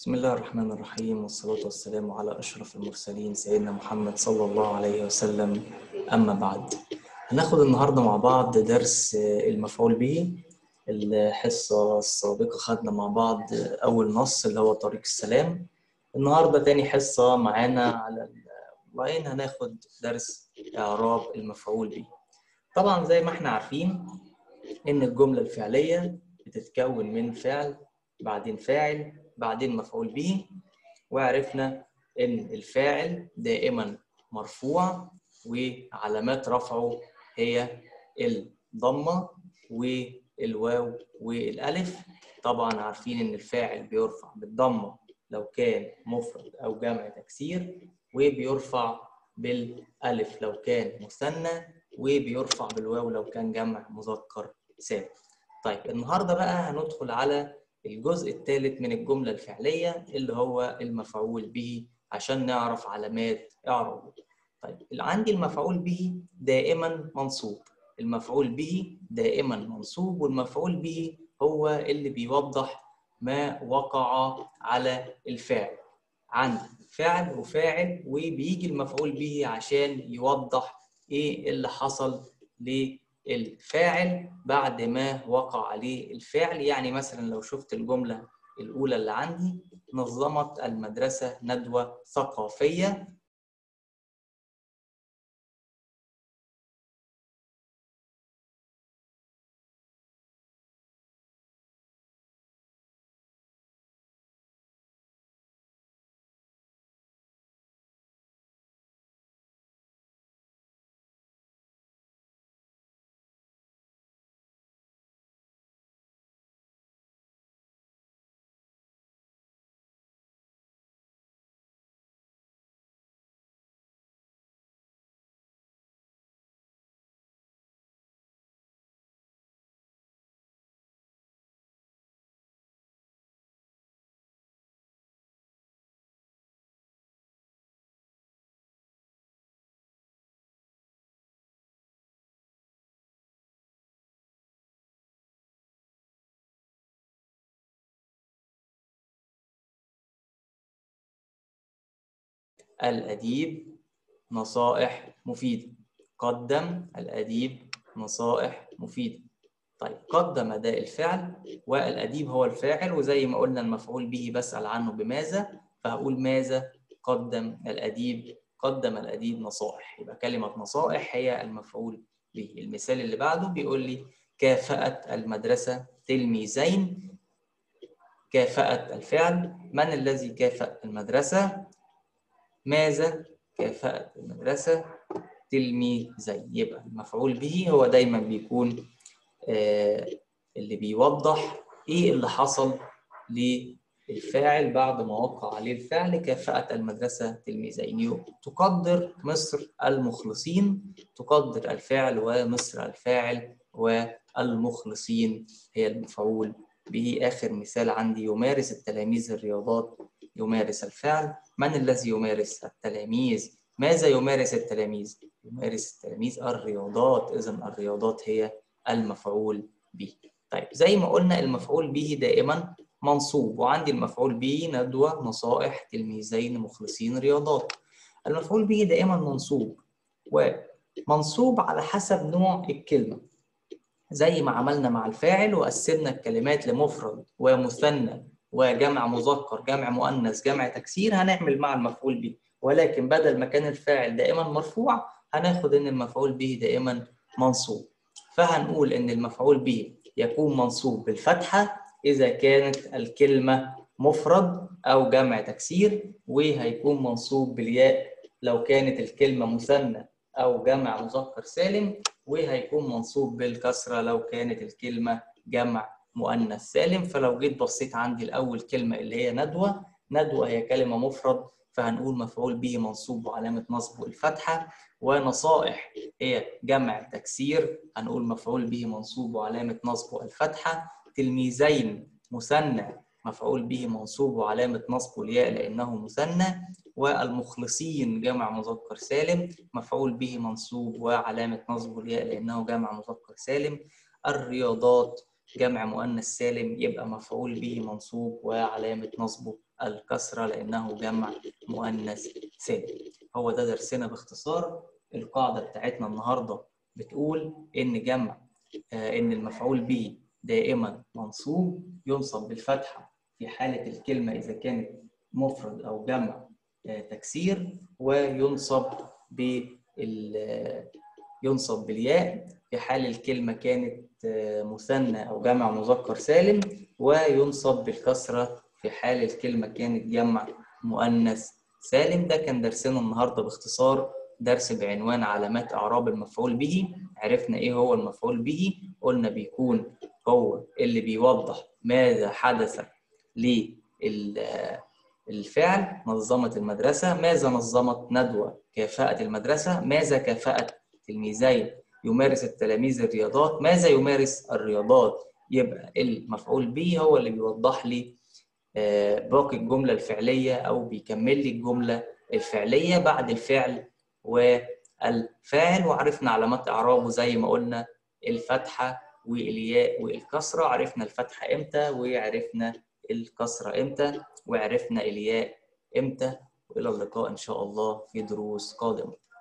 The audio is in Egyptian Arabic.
بسم الله الرحمن الرحيم والصلاة والسلام على أشرف المرسلين سيدنا محمد صلى الله عليه وسلم أما بعد هناخد النهاردة مع بعض درس المفعول به الحصة السابقة خدنا مع بعض أول نص اللي هو طريق السلام النهاردة تاني حصة معانا على اللاين هناخد درس إعراب المفعول به طبعا زي ما احنا عارفين إن الجملة الفعلية بتتكون من فعل بعدين فاعل بعدين مفعول به وعرفنا ان الفاعل دائما مرفوع وعلامات رفعه هي الضمه والواو والالف طبعا عارفين ان الفاعل بيرفع بالضمه لو كان مفرد او جمع تكسير وبيرفع بالالف لو كان مثنى وبيرفع بالواو لو كان جمع مذكر سالم طيب النهارده بقى هندخل على الجزء الثالث من الجملة الفعلية اللي هو المفعول به عشان نعرف علامات إعرابه. طيب اللي عندي المفعول به دائما منصوب، المفعول به دائما منصوب والمفعول به هو اللي بيوضح ما وقع على الفاعل. عندي فاعل وفاعل وبيجي المفعول به عشان يوضح ايه اللي حصل ليه الفاعل بعد ما وقع عليه الفعل يعني مثلا لو شفت الجملة الأولى اللي عندي نظمت المدرسة ندوة ثقافية الأديب نصائح مفيدة قدم الأديب نصائح مفيدة طيب قدم ده الفعل والأديب هو الفاعل وزي ما قلنا المفعول به بسأل عنه بماذا فهقول ماذا قدم الأديب قدم الأديب نصائح يبقى كلمة نصائح هي المفعول به المثال اللي بعده بيقول لي كافأت المدرسة تلميذين كافأت الفعل من الذي كافأ المدرسة ماذا كافأت المدرسة تلميذين يبقى المفعول به هو دايما بيكون آه اللي بيوضح ايه اللي حصل للفاعل بعد ما وقع عليه الفعل كافأت المدرسة تلميذين تقدر مصر المخلصين تقدر الفعل ومصر الفاعل والمخلصين هي المفعول به آخر مثال عندي يمارس التلاميذ الرياضات يمارس الفعل من الذي يمارس التلاميذ ماذا يمارس التلاميذ يمارس التلاميذ الرياضات اذا الرياضات هي المفعول به طيب زي ما قلنا المفعول به دائما منصوب وعندي المفعول به ندوة نصائح تلميذين مخلصين رياضات المفعول به دائما منصوب ومنصوب على حسب نوع الكلمة زي ما عملنا مع الفاعل وقسمنا الكلمات لمفرد ومثنى وجمع مذكر جمع مؤنث جمع تكسير هنعمل مع المفعول به ولكن بدل ما كان الفاعل دائما مرفوع هناخد ان المفعول به دائما منصوب فهنقول ان المفعول به يكون منصوب بالفتحه اذا كانت الكلمه مفرد او جمع تكسير وهيكون منصوب بالياء لو كانت الكلمه مثنى او جمع مذكر سالم وهيكون منصوب بالكسره لو كانت الكلمه جمع مؤنث سالم فلو جيت بصيت عندي الاول كلمه اللي هي ندوه ندوه هي كلمه مفرد فهنقول مفعول به منصوب وعلامه نصبه الفتحه ونصائح هي جمع تكسير هنقول مفعول به منصوب وعلامه نصبه الفتحه تلميذين مثنى مفعول به منصوب وعلامه نصبه الياء لانه مثنى والمخلصين جمع مذكر سالم مفعول به منصوب وعلامه نصبه الياء لانه جمع مذكر سالم الرياضات جمع مؤنث سالم يبقى مفعول به منصوب وعلامة نصبه الكسرة لأنه جمع مؤنث سالم هو ده درسنا باختصار القاعدة بتاعتنا النهاردة بتقول إن جمع آه إن المفعول به دائما منصوب ينصب بالفتحة في حالة الكلمة إذا كانت مفرد أو جمع آه تكسير وينصب بال ينصب بالياء في حال الكلمة كانت مثنى أو جمع مذكر سالم وينصب بالكسرة في حال الكلمة كانت جمع مؤنث سالم ده كان درسنا النهاردة باختصار درس بعنوان علامات إعراب المفعول به عرفنا إيه هو المفعول به قلنا بيكون هو اللي بيوضح ماذا حدث للفعل نظمت المدرسة ماذا نظمت ندوة كفاءة المدرسة ماذا كفاءة تلميذين يمارس التلاميذ الرياضات ماذا يمارس الرياضات يبقى المفعول به هو اللي بيوضح لي باقي الجملة الفعلية أو بيكمل لي الجملة الفعلية بعد الفعل والفاعل وعرفنا علامات إعرابه زي ما قلنا الفتحة والياء والكسرة عرفنا الفتحة إمتى وعرفنا الكسرة إمتى وعرفنا الياء إمتى وإلى اللقاء إن شاء الله في دروس قادمة